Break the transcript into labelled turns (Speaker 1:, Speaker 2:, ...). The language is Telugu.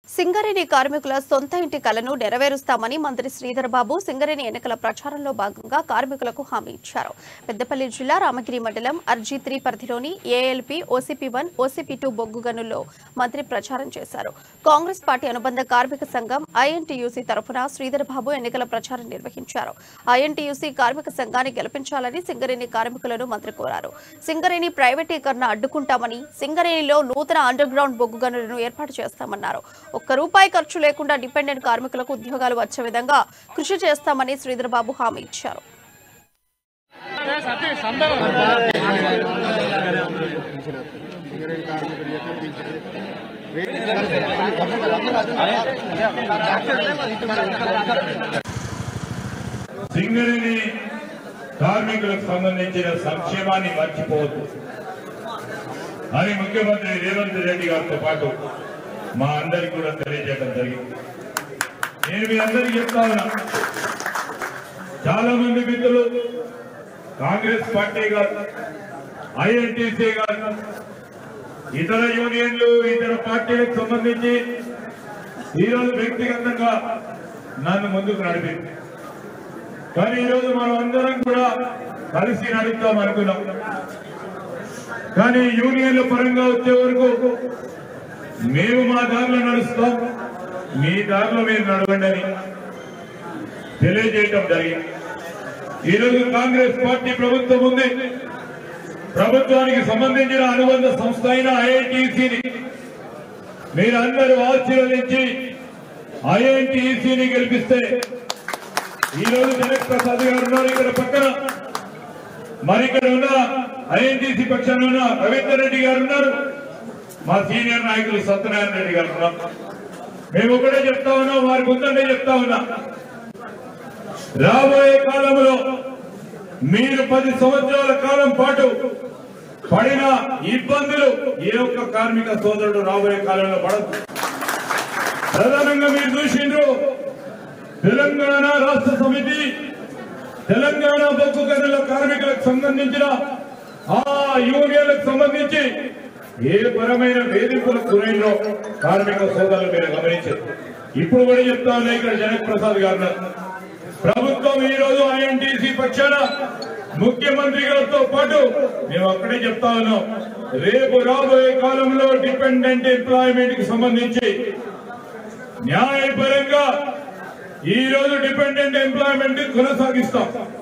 Speaker 1: సింగరేణి కార్మికుల సొంత ఇంటి కలను నెరవేరుస్తామని మంత్రి శ్రీధర్ బాబు సింగరేణి ఎన్నికల ప్రచారంలో భాగంగా కార్మికులకు హామీ ఇచ్చారు పెద్దపల్లి జిల్లా రామగిరి మండలం అర్జీ త్రీ పరిధిలోని ALP OCP one OCP two బొగ్గు గనుల్లో మంత్రి ప్రచారం చేశారు కాంగ్రెస్ పార్టీ అనుబంధ కార్మిక సంఘం ఐఎన్టీయూసీ తరఫున శ్రీధర్ బాబు ఎన్నికల ప్రచారం నిర్వహించారు ఐఎన్టీయూసీ కార్మిక సంఘాన్ని గెలిపించాలని సింగరేణి కార్మికులను మంత్రి కోరారు సింగరేణి ప్రైవేటీకరణ అడ్డుకుంటామని సింగరేణిలో నూతన అండర్ గ్రౌండ్ బొగ్గు గనులను ఏర్పాటు చేస్తామన్నారు ఒక్క రూపాయి ఖర్చు లేకుండా డిపెండెంట్ కార్మికులకు ఉద్యోగాలు వచ్చే విధంగా కృషి చేస్తామని శ్రీధర్ బాబు హామీ ఇచ్చారు
Speaker 2: సింగరేణి కార్మికులకు సంబంధించిన సంక్షేమాన్ని మర్చిపోవద్దు అని ముఖ్యమంత్రి రేవంత్ రెడ్డి గారితో పాటు మా అందరికి కూడా తెలియజేయడం జరిగింది నేను మీ అందరికీ చెప్తా ఉన్నా చాలా మంది మిత్రులు కాంగ్రెస్ పార్టీ గారు ఐఎన్టీసీ గారు ఇతర యూనియన్లు ఇతర పార్టీలకు సంబంధించి ఈరోజు వ్యక్తిగతంగా నన్ను ముందుకు నడిపింది కానీ ఈరోజు మనం అందరం కూడా కలిసి నడుద్దాం అనుకున్నాం కానీ యూనియన్ల పరంగా వచ్చే వరకు మేము మా దారిలో నడుస్తాం మీ దారిలో మీరు నడవండి అని తెలియజేయటం జరిగింది ఈరోజు కాంగ్రెస్ పార్టీ ప్రభుత్వం ఉంది ప్రభుత్వానికి సంబంధించిన అనుబంధ సంస్థ అయిన ఐఐటిసిని మీరందరూ ఆశీర్వదించి ఐఐటిసిని గెలిపిస్తే ఈ రోజు జగత్ ప్రసాద్ గారు ఉన్నారు ఇక్కడ పక్కన మరి ఇక్కడ ఉన్న ఐఎన్టీసీ పక్షాన ఉన్న రవీందర్ రెడ్డి గారు ఉన్నారు మా సీనియర్ నాయకులు సత్యనారాయణ రెడ్డి గారు ఉన్నారు మేము ఒకటే చెప్తా ఉన్నాం వారి ముందండే చెప్తా ఉన్నా రాబోయే కాలంలో మీరు పది సంవత్సరాల కాలం పాటు పడిన ఇబ్బందులు ఏ ఒక్క కార్మిక సోదరుడు రాబోయే కాలంలో పడదు ప్రధానంగా మీరు చూసిండ్రు తెలంగాణ రాష్ట్ర సమితి తెలంగాణ బొగ్గు గనుల కార్మికులకు సంబంధించిన ఆ యూనియన్లకు సంబంధించి ఏ పరమైన వేధింపులకు గురైనో కార్మిక సోదరులు మీరు గమనించారు ఇప్పుడు కూడా చెప్తా ఉన్నా ఇక్కడ జనక్ ప్రసాద్ గారు ప్రభుత్వం ఈ రోజు ఐఎన్టీసీ పక్షాన ముఖ్యమంత్రి గారితో పాటు మేము అక్కడే చెప్తా ఉన్నాం రేపు రాబోయే కాలంలో డిపెండెంట్ ఎంప్లాయ్మెంట్ కి సంబంధించి న్యాయపరంగా ఈ రోజు డిపెండెంట్ ఎంప్లాయ్మెంట్ కొనసాగిస్తాం